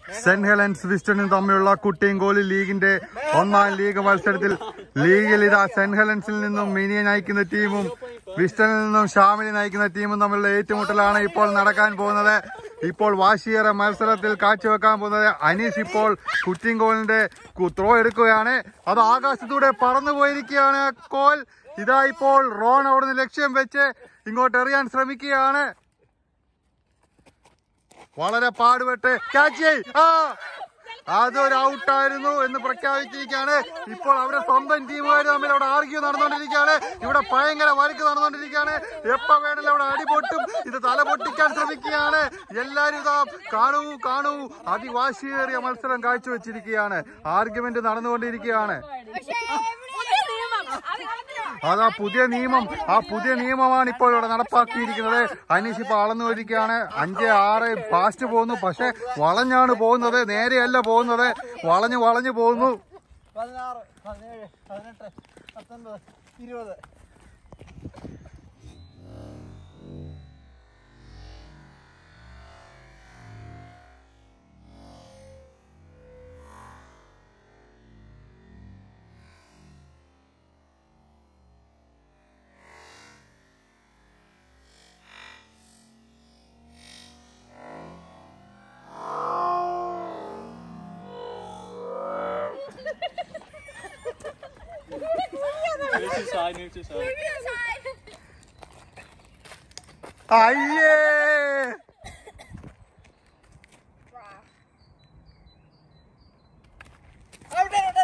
Saint Helen's വിസ്റ്റണും തമ്മിലുള്ള കുട്ടിയങ്കോലി ലീഗിന്റെ ഒന്നാം ലീഗ് മത്സരത്തിൽ ലീഗിൽ ഇതാ സെന്റ് ഹെലൻസിൽ നിന്നും മിനിയെ നയിക്കുന്ന ടീമും വിസ്റ്റണിൽ നിന്നും ഷാമിലി നയിക്കുന്ന ടീമും തമ്മിലുള്ള ഏറ്റുമുട്ടലാണ് ഇപ്പോൾ നടക്കാൻ പോകുന്നത് ഇപ്പോൾ വാശിയേറെ മത്സരത്തിൽ കാഴ്ചവെക്കാൻ പോകുന്നത് അനീഷ് ഇപ്പോൾ കുറ്റിങ്കോലിന്റെ ത്രോ എടുക്കുകയാണ് അത് ആകാശത്തൂടെ പറന്നു പോയിരിക്കുകയാണ് ആ കോൽ ഇതാ ഇപ്പോൾ റോൺ അവിടുന്ന് ലക്ഷ്യം വെച്ച് ഇങ്ങോട്ട് എറിയാൻ ശ്രമിക്കുകയാണ് വളരെ പാടുപെട്ട് ക്യാച്ച് ചെയ് ആ അതൊരു ഔട്ടായിരുന്നു എന്ന് പ്രഖ്യാപിച്ചിരിക്കുകയാണ് ഇപ്പോൾ അവിടെ സ്വന്തം ടീമുകാർ തമ്മിൽ അവിടെ ആർഗ്യൂ നടന്നുകൊണ്ടിരിക്കുകയാണ് ഇവിടെ ഭയങ്കര വഴക്ക് നടന്നുകൊണ്ടിരിക്കുകയാണ് എപ്പ വേണമല്ലോ അവിടെ അടിപൊട്ടും ഇത് തല പൊട്ടിക്കാൻ ശ്രമിക്കുകയാണ് എല്ലാരും ഇതാ കാണൂ കാണൂ അതിവാശിയേറിയ മത്സരം കാഴ്ചവെച്ചിരിക്കുകയാണ് ആർഗ്യുമെന്റ് നടന്നുകൊണ്ടിരിക്കുകയാണ് അതാ പുതിയ നിയമം ആ പുതിയ നിയമമാണ് ഇപ്പോൾ ഇവിടെ നടപ്പാക്കിയിരിക്കുന്നത് അനീഷ് ഇപ്പൊ അളന്നു വരികയാണ് അഞ്ച് ആറ് ഫാസ്റ്റ് പോകുന്നു പക്ഷെ വളഞ്ഞാണ് പോകുന്നത് നേരെയല്ല പോകുന്നത് വളഞ്ഞു വളഞ്ഞു പോകുന്നു പതിനാറ് പതിനേഴ് പതിനെട്ട് പത്തൊൻപത് ഇരുപത് Neutral side, neutral side. അയ്യേ അവിടെ അവിടെ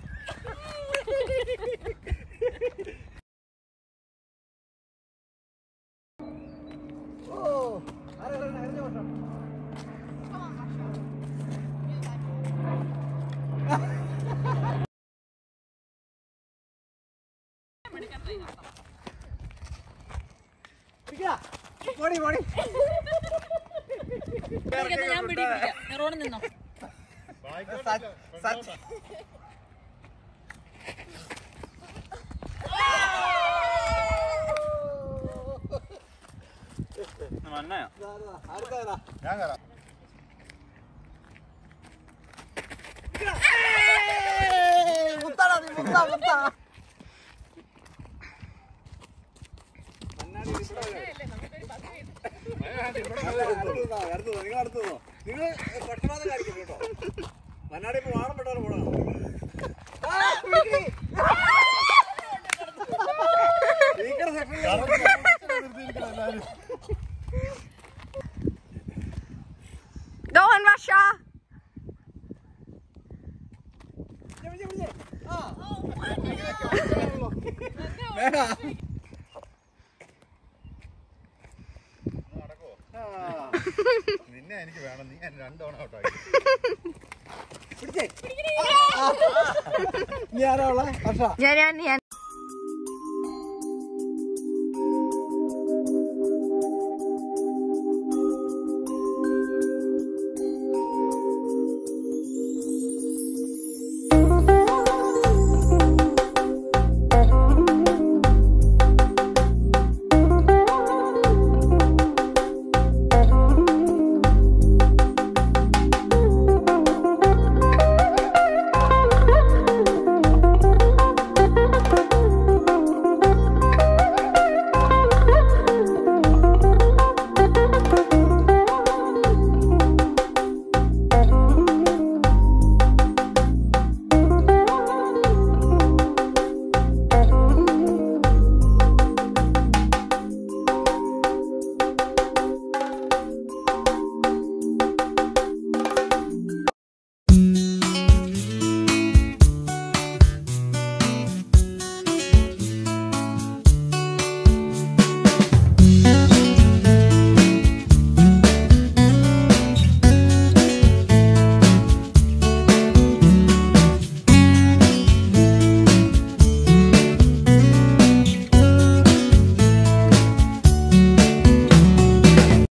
ഓ ആരെ അറിഞ്ഞ വർഷം പോടി പോടി ഞാൻ പിടിപ്പിക്കാം റോഡിൽ നിന്നോ സച്ച് മണ്ണയാ അടുത്തതാ ഞാൻ കയറാം മുത്താടാ നീ മുത്താ മുത്താ നിങ്ങൾ അടുത്തതോ നിങ്ങൾ പെട്ടെന്ന് കാണിക്കും കേട്ടോ മന്നാടി ഇപ്പൊ വാണം പെട്ടാലും പോണോ Go on, Russia! നിന്നെ എനിക്ക് വേണം നീ എന്നെ രണ്ടോണം ഔട്ടായി പിടിച്ചേ നീ ആരാ ഉള്ള വർഷ ഞാൻ ഞാൻ